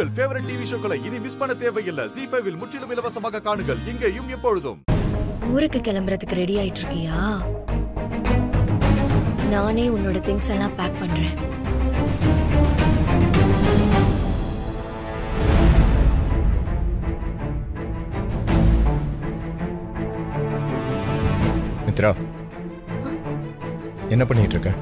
உங்கள் favourite TV ஷோக்களை இனி miss பண்ண தேவையில்லை ஜி ஃபைவில் முற்றிலும் இலவசமாக காணுங்கள் இங்கேயும் எப்பொழுதும் ஊருக்கு கிளம்புறதுக்கு ரெடி ஆயிட்டு இருக்கியா நானே உன்னோட திங்ஸ் எல்லாம் பேக் பண்றேன் மித்ரா என்ன பண்ணிட்டு இருக்க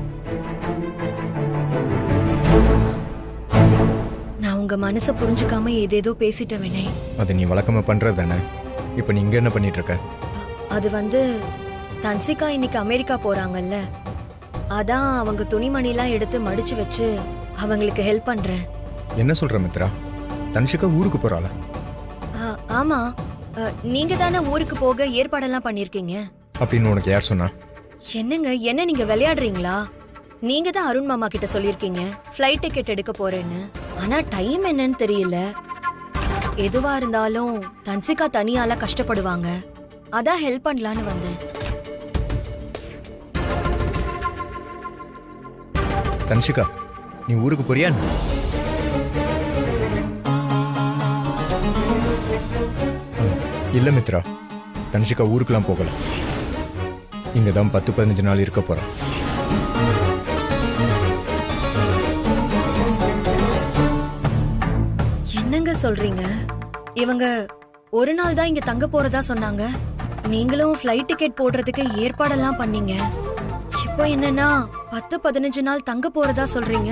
நான் உங்க மனசை புரிஞ்சுக்காம ஏதேதோ பேசிட்டேன் வினய் அது நீ வழக்கமா பண்றது தானே இப்போ நீ இங்க என்ன பண்ணிட்டு இருக்க அது வந்து தன்சிகா இன்னைக்கு அமெரிக்கா போறாங்கல்ல அதான் அவங்க துணிமணிலாம் எடுத்து மடிச்சு வச்சு அவங்களுக்கு ஹெல்ப் பண்றேன் என்ன சொல்ற மித்ரா தன்ஷிகா ஊருக்கு போறாள ஆ, ஆமா அ, நீங்க தானே ஊருக்கு போக ஏற்பாடெல்லாம் பண்ணிருக்கீங்க அப்படின்னு உனக்கு யார் சொன்னா என்னங்க என்ன நீங்க விளையாடுறீங்களா நீங்க தான் அருண் மாமா கிட்ட சொல்லிருக்கீங்க ஃப்ளைட் டிக்கெட் எடுக்க போறேன்னு ஆனா டைம் என்னன்னு தெரியல எதுவா இருந்தாலும் தன்சிகா தனியால கஷ்டப்படுவாங்க அதான் ஹெல்ப் பண்ணலான்னு வந்தேன் தன்ஷிகா நீ ஊருக்கு போறியா என்ன? ம், இல்ல மித்ரா தன்ஷிகா ஊருக்குலாம் போகல இங்க தான் பத்து பதினஞ்சு நாள் இருக்க போறா என்னங்க சொல்றீங்க இவங்க ஒரு நாள் தான் இங்க தங்க போறதா சொன்னாங்க நீங்களும் ஃப்ளைட் டிக்கெட் போடுறதுக்கு ஏற்பாடெல்லாம் பண்ணீங்க இப்போ என்னன்னா பத்து பதினஞ்சு நாள் தங்க போறதா சொல்றீங்க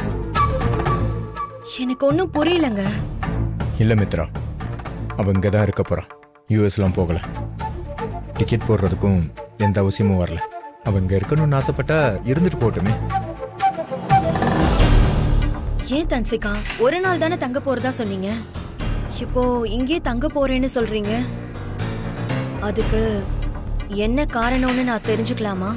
எனக்கு ஒன்றும் புரியலங்க இல்ல மித்ரா அவ இங்க தான் இருக்க போறா யூஎஸ்லாம் போகல டிக்கெட் போடுறதுக்கும் எந்த அவசியமும் வரல அவ இங்க இருக்கணும்னு ஆசைப்பட்டா இருந்துட்டு போகட்டுமே ஏன் தன்சிகா ஒரு நாள் தானே தங்க போறதா சொன்னீங்க இப்போ இங்கே தங்க போறேன்னு சொல்றீங்க அதுக்கு என்ன காரணம்னு நான் தெரிஞ்சுக்கலாமா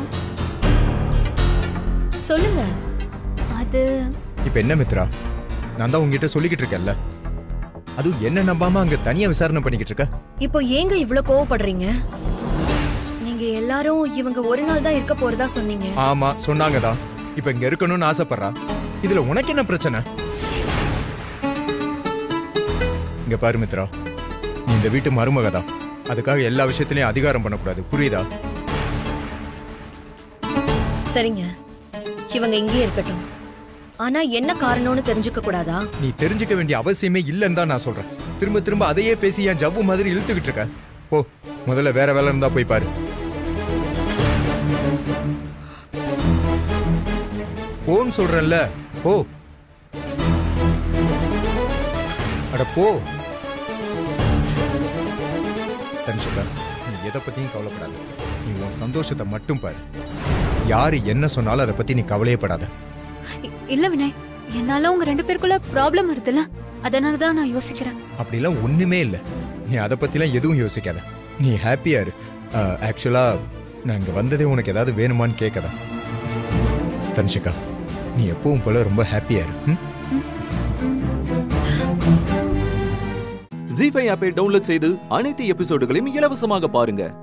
சொல்லுங்க அது இப்ப என்ன மித்ரா நான் தான் உங்ககிட்ட சொல்லிக்கிட்டு இருக்கேன்ல அதுவும் என்ன நம்பாம அங்க தனியா விசாரணை பண்ணிக்கிட்டு இருக்க இப்போ ஏங்க இவ்ளோ கோவப்படுறீங்க நீங்க எல்லாரும் இவங்க ஒரு நாள் தான் இருக்க போறதா சொன்னீங்க ஆமா சொன்னாங்கதான் இப்ப இங்க இருக்கணும்னு ஆசைப்படுறா இதுல உனக்கு என்ன பிரச்சனை இங்க பாரு மித்ரா நீ இந்த வீட்டு மருமகதான் அதுக்காக எல்லா விஷயத்திலயும் அதிகாரம் பண்ணக்கூடாது புரியுதா சரிங்க இவங்க இங்கேயே இருக்கட்டும் ஆனா என்ன காரணம்னு தெரிஞ்சுக்க கூடாதா நீ தெரிஞ்சுக்க வேண்டிய அவசியமே இல்லைன்னு தான் நான் சொல்றேன் திரும்ப திரும்ப அதையே பேசி என் ஜவ்வு மாதிரி இழுத்துக்கிட்டு இருக்க போ முதல்ல வேற வேலை இருந்தா போய் பாரு போன்னு சொல்றேன்ல போ அட போ தன்ஷிகா நீ எதை பத்தியும் கவலைப்படாத நீ உன் சந்தோஷத்தை மட்டும் பாரு யாரு என்ன சொன்னாலும் அதை பத்தி நீ கவலையே படாத இ- இல்ல வினய் என்னால உங்க ரெண்டு பேருக்குள்ள ப்ராப்ளம் வருதுல்ல அதனால தான் நான் யோசிக்கிறேன் அப்படிலாம் ஒண்ணுமே இல்லை நீ அதை பத்திலாம் எதுவும் யோசிக்காத நீ ஹாப்பியா இரு ஆக்சுவலா நான் இங்க வந்ததே உனக்கு ஏதாவது வேணுமான்னு கேட்கதா தன்ஷிகா நீ எப்பவும் போல ரொம்ப ஹாப்பியா இரு ம்? ஜி ஃபைவ் ஆப்பை டவுன்லோட் செய்து அனைத்து எபிசோடுகளையும் இலவசமாக பாருங்க